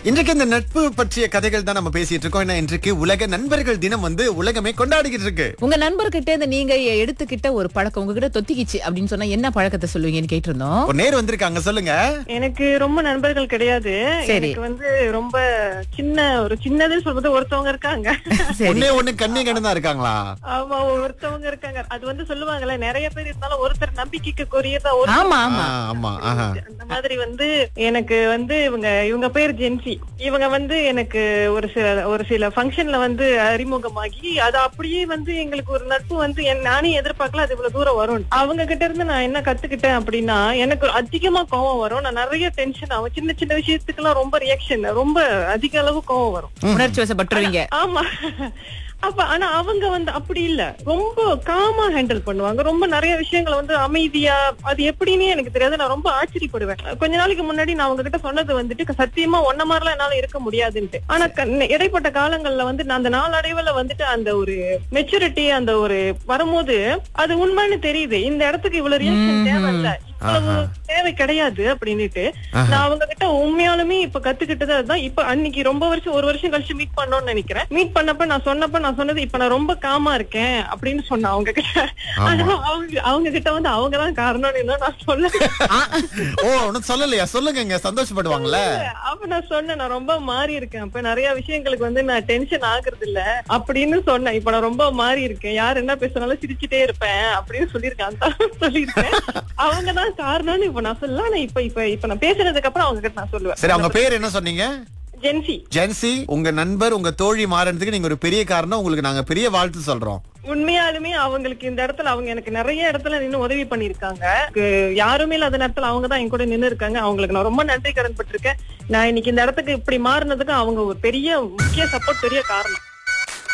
இன்றைக்கு இந்த நட்பு பற்றிய கதைகள் தான் நம்ம பேசிட்டு இருக்கோம் ஏன்னா இன்றைக்கு உலக நண்பர்கள் தினம் வந்து உலகமே கொண்டாடிக்கிட்டு இருக்கு உங்க நண்பர்கிட்ட இருந்து நீங்க எடுத்துக்கிட்ட ஒரு பழக்கம் உங்ககிட்ட தொத்திக்கிச்சு அப்படின்னு சொன்னா என்ன பழக்கத்தை சொல்லுவீங்கன்னு கேட்டிருந்தோம் ஒரு நேர் வந்திருக்காங்க சொல்லுங்க எனக்கு ரொம்ப நண்பர்கள் கிடையாது சரி. எனக்கு வந்து ரொம்ப சின்ன ஒரு சின்னதுன்னு சொல்றது ஒருத்தவங்க இருக்காங்க சரி ஒன்னே ஒண்ணு கண்ணே கண்ணு தான் இருக்காங்களா ஆமா ஒருத்தவங்க இருக்காங்க அது வந்து சொல்லுவாங்கல்ல நிறைய பேர் இருந்தாலும் ஒருத்தர் நம்பிக்கைக்கு கொரியதா ஒரு ஆமா ஆமா ஆ, ஆமா ஆஹா அந்த மாதிரி வந்து எனக்கு வந்து இவங்க இவங்க பேர் ஜென்சி இவங்க வந்து எனக்கு ஒரு சில ஒரு சில ஃபங்க்ஷன்ல வந்து அறிமுகமாகி அது அப்படியே வந்து எங்களுக்கு ஒரு நட்பு வந்து என்- நானே எதிர்பார்க்கல அது இவ்வளவு தூரம் வரும் அவங்க கிட்ட இருந்து நான் என்ன கத்துக்கிட்டேன் அப்படின்னா எனக்கு அதிகமா கோவம் வரும் நான் நிறைய டென்ஷன் ஆகும் சின்ன சின்ன விஷயத்துக்கெல்லாம் ரொம்ப ரியாக்ஷன் ரொம்ப அதிக அளவு கோவம் வரும் உணர்ச்சி வசப்பட்டுருவீங்க ஆமா அப்ப ஆனா அவங்க வந்து அப்படி இல்ல ரொம்ப காமா ஹேண்டில் பண்ணுவாங்க ரொம்ப நிறைய விஷயங்களை வந்து அமைதியா அது எப்படின்னே எனக்கு தெரியாது நான் ரொம்ப ஆச்சரியப்படுவேன் கொஞ்ச நாளைக்கு முன்னாடி நான் அவங்க கிட்ட சொன்னது வந்துட்டு சத்தியமா ஒன்ன மாதிரிலாம் என்னால இருக்க முடியாதுன்ட்டு ஆனா க- இடைப்பட்ட காலங்கள்ல வந்து நான் அந்த நாளடைவுல வந்துட்டு அந்த ஒரு மெச்சூரிட்டி அந்த ஒரு வரும்போது அது உண்மைன்னு தெரியுது இந்த இடத்துக்கு இவ்வளவு ரியாக்ஷன் தேவையில்ல இவ்வளவு தேவை கிடையாது அப்படின்னுட்டு நான் அவங்க கிட்ட உண்மையாலுமே இப்ப கத்துக்கிட்டது அதுதான் இப்ப அன்னைக்கு ரொம்ப வருஷம் ஒரு வருஷம் கழிச்சு மீட் பண்ணோம்னு நினைக்கிறேன் மீட் பண்ணப்ப நான் சொன்னப்ப நான் சொன்னது இப்ப நான் ரொம்ப காமா இருக்கேன் அப்படின்னு சொன்னேன் அவங்க கிட்ட ஆனா அவங்க அவங்க கிட்ட வந்து அவங்கதான் காரணம்னு இன்னும் நான் சொல்ல ஓ ஒன்னும் சொல்லலையா சொல்லுங்க சந்தோஷப்படுவாங்கல்ல அப்ப நான் சொன்னேன் நான் ரொம்ப மாறி இருக்கேன் அப்ப நிறைய விஷயங்களுக்கு வந்து நான் டென்ஷன் ஆகுறது இல்ல அப்படின்னு சொன்னேன் இப்ப நான் ரொம்ப மாறி இருக்கேன் யார் என்ன பேசினாலும் சிரிச்சுட்டே இருப்பேன் அப்படின்னு சொல்லியிருக்கேன் அந்த அளவுக்கு சொல்லியிருக்கேன் அவங்கதான் காரணம்னு இப்ப நான் சொல்லலாம் ஆனா இப்ப இப்ப இப்ப நான் பேசுனதுக்கு அப்புறம் அவங்க கிட்ட நான் சொல்லுவேன் சரி அவங்க பேர் என்ன சொன்னீங்க ஜென்சி ஜென்சி உங்க நண்பர் உங்க தோழி மாறதுக்கு நீங்க ஒரு பெரிய காரணம் உங்களுக்கு நாங்க பெரிய வாழ்த்து சொல்றோம் உண்மையாலுமே அவங்களுக்கு இந்த இடத்துல அவங்க எனக்கு நிறைய இடத்துல நின்னு உதவி பண்ணிருக்காங்க யாருமே இல்லாத நேரத்துல அவங்க தான் என் கூட நின்னு இருக்காங்க அவங்களுக்கு நான் ரொம்ப நன்றி கடன் பட்டிருக்கேன் நான் இன்னைக்கு இந்த இடத்துக்கு இப்படி மாறினதுக்கு அவங்க ஒரு பெரிய முக்கிய சப்போர்ட் பெரிய காரணம்